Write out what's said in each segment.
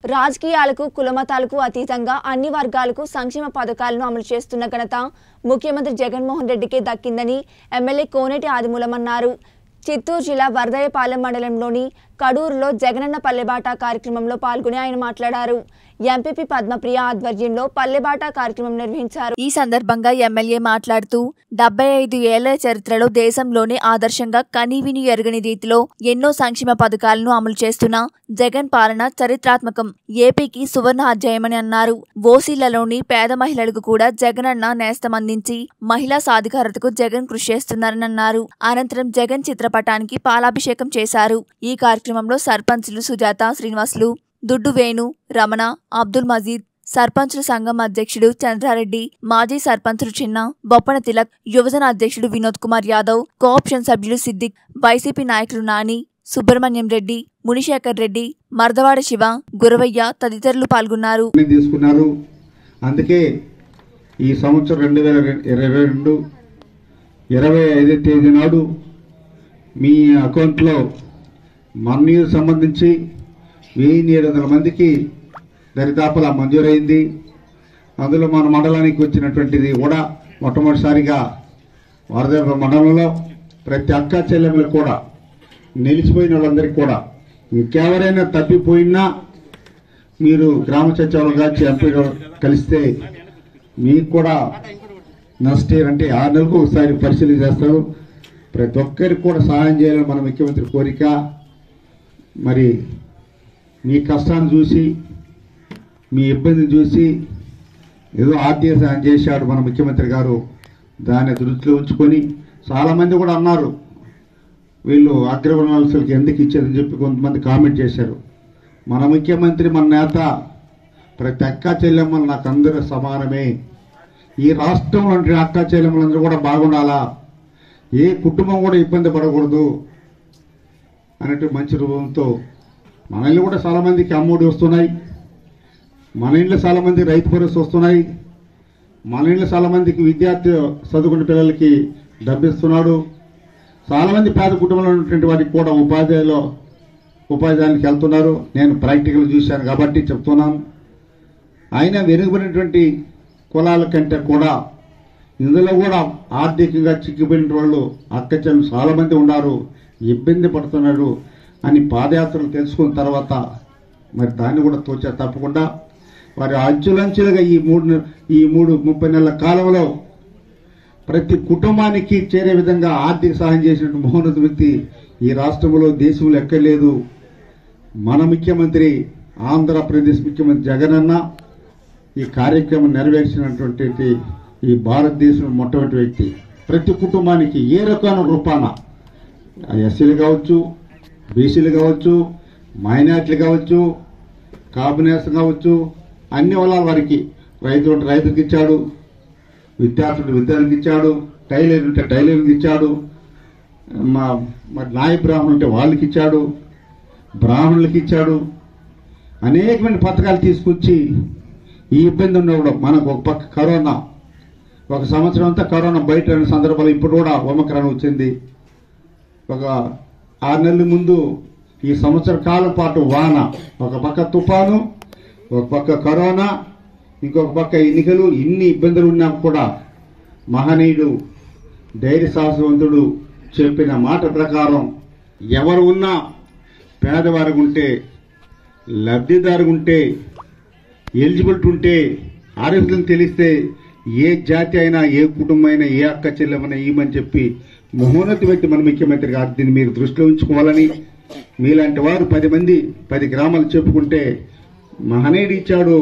రాజకీయాలకు కులమతాలకు అతీతంగా అన్ని వర్గాలకు సంక్షేమ పథకాలను అమలు చేస్తున్న ఘనత ముఖ్యమంత్రి జగన్మోహన్ రెడ్డికే దక్కిందని ఎమ్మెల్యే కోనేటి ఆదిమూలమన్నారు చిత్తూరు జిల్లా వరదయపాలెం మండలంలోని కడూరులో జగనన్న పల్లెబాట కార్యక్రమంలో పాల్గొని ఆయన మాట్లాడారు ఎంపీపీ పద్మప్రియ ఆధ్వర్యంలో పల్లెబాట కార్యక్రమం నిర్వహించారు ఈ సందర్భంగా ఎమ్మెల్యే మాట్లాడుతూ డెబ్బై ఐదు ఏళ్ల చరిత్రలో దేశంలోనే ఆదర్శంగా కనీవిని ఎరగని రీతిలో ఎన్నో సంక్షేమ పథకాలను అమలు చేస్తున్న జగన్ పాలన చరిత్రాత్మకం ఏపీకి సువర్ణ అధ్యాయమని అన్నారు ఓసీలలోని పేద మహిళలకు కూడా జగనన్న నేస్తం అందించి మహిళా సాధికారతకు జగన్ కృషి చేస్తున్నారని అన్నారు అనంతరం జగన్ చిత్రపటానికి పాలాభిషేకం చేశారు ఈ కార్యక్రమంలో సర్పంచ్లు సుజాత శ్రీనివాసులు దుడ్డు వేణు రమణ అబ్దుల్ మజీద్ సర్పంచుల సంఘం అధ్యక్షుడు చంద్రారెడ్డి మాజీ సర్పంచులు చిన్న బొప్పన తిలక్ యువజన అధ్యక్షుడు వినోద్ కుమార్ యాదవ్ కోఆప్షన్ సభ్యులు సిద్దిక్ వైసీపీ నాయకులు నాని సుబ్రహ్మణ్యం రెడ్డి మునిశేఖర్ రెడ్డి మర్దవాడ శివ గురవయ్య తదితరులు పాల్గొన్నారు నిర్ణయం తీసుకున్నారు అందుకే ఈ సంవత్సరం రెండు వేల ఇరవై రెండు ఇరవై ఐదో తేదీ నాడు మీ అకౌంట్లో మన్నీరు సంబంధించి వెయ్యి ఏడు వందల మందికి దరిదాపులా మంజూరైంది అందులో మన మండలానికి వచ్చినటువంటిది కూడా మొట్టమొదటిసారిగా వరద మండలంలో ప్రతి అక్క చెల్లెములకు కూడా నిలిచిపోయిన వాళ్ళందరికీ కూడా ఇంకెవరైనా తప్పిపోయినా మీరు గ్రామ సచివాలయంగా ఎంపీ కలిస్తే మీకు కూడా నష్టం అంటే ఆరు నెలలకు ఒకసారి పరిశీలన చేస్తారు ప్రతి ఒక్కరికి కూడా సహాయం చేయాలని మన ముఖ్యమంత్రి కోరిక మరి మీ కష్టాన్ని చూసి మీ ఇబ్బందిని చూసి ఏదో ఆర్థిక సహాయం చేశాడు మన ముఖ్యమంత్రి గారు దాన్ని దృష్టిలో ఉంచుకొని చాలామంది కూడా అన్నారు వీళ్ళు అగ్రవర్ణాలకి ఎందుకు ఇచ్చారని చెప్పి కొంతమంది కామెంట్ చేశారు మన ముఖ్యమంత్రి మన నేత ప్రతి అక్క చెల్లెమ్మలు నాకు అందరూ సమానమే ఈ రాష్ట్రంలో ఉండే అక్క చెల్లెమ్మలందరూ కూడా బాగుండాలా ఏ కుటుంబం కూడా ఇబ్బంది పడకూడదు అన్నట్టు మంచి రూపంతో మన ఇల్లు కూడా చాలా మందికి అమ్మఒడి వస్తున్నాయి మన ఇంట్లో చాలా మంది రైతు భరోసా వస్తున్నాయి మన ఇంట్లో చాలా మందికి విద్యార్థి చదువుకున్న పిల్లలకి డబ్బిస్తున్నాడు చాలా మంది పేద కుటుంబంలో ఉన్నటువంటి వారికి కూడా ఉపాధ్యాయులు ఉపాధ్యాయునికి వెళ్తున్నారు నేను ప్రాక్టికల్ చూశాను కాబట్టి చెప్తున్నాను అయినా వెనుకబడినటువంటి కులాల కంటే కూడా ఇందులో కూడా ఆర్థికంగా చిక్కిపోయిన వాళ్ళు అక్కచెల్లు చాలా మంది ఉన్నారు ఇబ్బంది పడుతున్నారు అని పాదయాత్రలు తెలుసుకున్న తర్వాత మరి దాన్ని కూడా తోచా తప్పకుండా వారి అంచులంచులుగా ఈ మూడు నె- ఈ మూడు ముప్పై నెలల కాలంలో ప్రతి కుటుంబానికి చేరే విధంగా ఆర్థిక సహాయం చేసినట్టు మహోన్నత వ్యక్తి ఈ రాష్ట్రంలో దేశంలో ఎక్కర్లేదు మన ముఖ్యమంత్రి ఆంధ్రప్రదేశ్ ముఖ్యమంత్రి జగనన్న ఈ కార్యక్రమం నెరవేర్చినటువంటి ఈ భారతదేశం మొట్టమొదటి వ్యక్తి ప్రతి కుటుంబానికి ఏ రకమైన రూపాన ఎస్సీలు కావచ్చు బీసీలు కావచ్చు మైనార్టీలు కావచ్చు కాంబినేషన్ కావచ్చు అన్ని వల్ల వారికి రైతు ఉంటే రైతులకు ఇచ్చాడు విద్యార్థులు విద్యార్థులకు ఇచ్చాడు టైలర్ ఉంటే టైలర్కి ఇచ్చాడు మా మరి నాయ బ్రాహ్మణులు ఉంటే వాళ్ళకి ఇచ్చాడు బ్రాహ్మణులకి ఇచ్చాడు అనేకమైన పథకాలు తీసుకొచ్చి ఈ ఇబ్బంది ఉన్నప్పుడు మనకు ఒక పక్క కరోనా ఒక సంవత్సరం అంతా కరోనా బయట ఉన్న సందర్భాలు ఇప్పుడు కూడా ఒమక్రాన్ వచ్చింది ఒక ఆరు నెలల ముందు ఈ సంవత్సర కాలం పాటు వాన ఒక పక్క తుఫాను ఒక పక్క కరోనా ఇంకొక పక్క ఎన్నికలు ఇన్ని ఇబ్బందులు ఉన్నా కూడా మహనీయుడు ధైర్య సాహసవంతుడు చెప్పిన మాట ప్రకారం ఎవరు ఉన్నా పేదవారికి ఉంటే లబ్ధిదారు ఉంటే ఎలిజిబిలిటీ ఉంటే ఆరోగ్యం తెలిస్తే ఏ జాతి అయినా ఏ కుటుంబం అయినా ఏ అక్క చెల్లెమైనా ఇవ్వమని చెప్పి మహోన్నత వ్యక్తి మన ముఖ్యమంత్రి గారు దీన్ని మీరు దృష్టిలో ఉంచుకోవాలని మీలాంటి వారు పది మంది పది గ్రామాలు చెప్పుకుంటే మహనీయుడు ఇచ్చాడు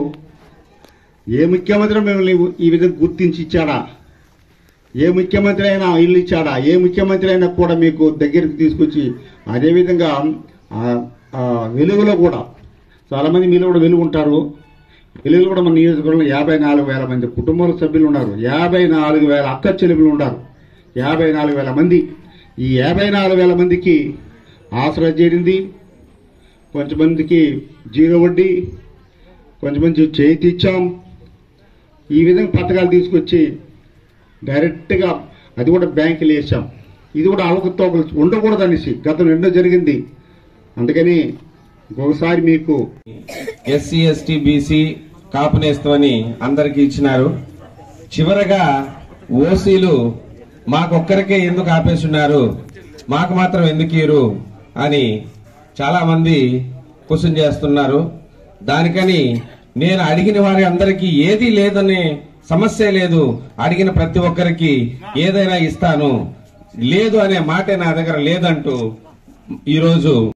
ఏ ముఖ్యమంత్రి మిమ్మల్ని ఈ విధంగా గుర్తించి ఇచ్చాడా ఏ ముఖ్యమంత్రి అయినా ఇల్లు ఇచ్చాడా ఏ ముఖ్యమంత్రి అయినా కూడా మీకు దగ్గరికి తీసుకొచ్చి అదేవిధంగా ఆ- ఆ వెలుగులో కూడా చాలామంది మీలో కూడా వెలుగు ఉంటారు వెలుగులో కూడా మన నియోజకవర్గంలో యాభై నాలుగు వేల మంది కుటుంబాల సభ్యులు ఉన్నారు యాభై నాలుగు వేల అక్క చెల్లెములు ఉన్నారు యాభై నాలుగు వేల మంది ఈ యాభై నాలుగు వేల మందికి ఆసరా చేరింది కొంతమందికి జీరో వడ్డీ కొంతమంది చేతి ఇచ్చాం ఈ విధంగా పథకాలు తీసుకొచ్చి డైరెక్ట్గా అది కూడా బ్యాంకులు వేసాం ఇది కూడా అవకతవకలు ఉండకూడదు అనేసి గతంలో ఎన్నో జరిగింది అందుకని ఇంకొకసారి మీకు ఎస్సీ ఎస్టీ బీసీ కాపు నేస్తమని అందరికి ఇచ్చినారు చివరగా ఓసీలు మాకొక్కరికే ఎందుకు ఆపేస్తున్నారు మాకు మాత్రం ఎందుకు ఇరు అని చాలా మంది క్వశ్చన్ చేస్తున్నారు దానికని నేను అడిగిన వారి అందరికీ ఏదీ లేదనే సమస్య లేదు అడిగిన ప్రతి ఒక్కరికి ఏదైనా ఇస్తాను లేదు అనే మాట నా దగ్గర లేదంటూ ఈరోజు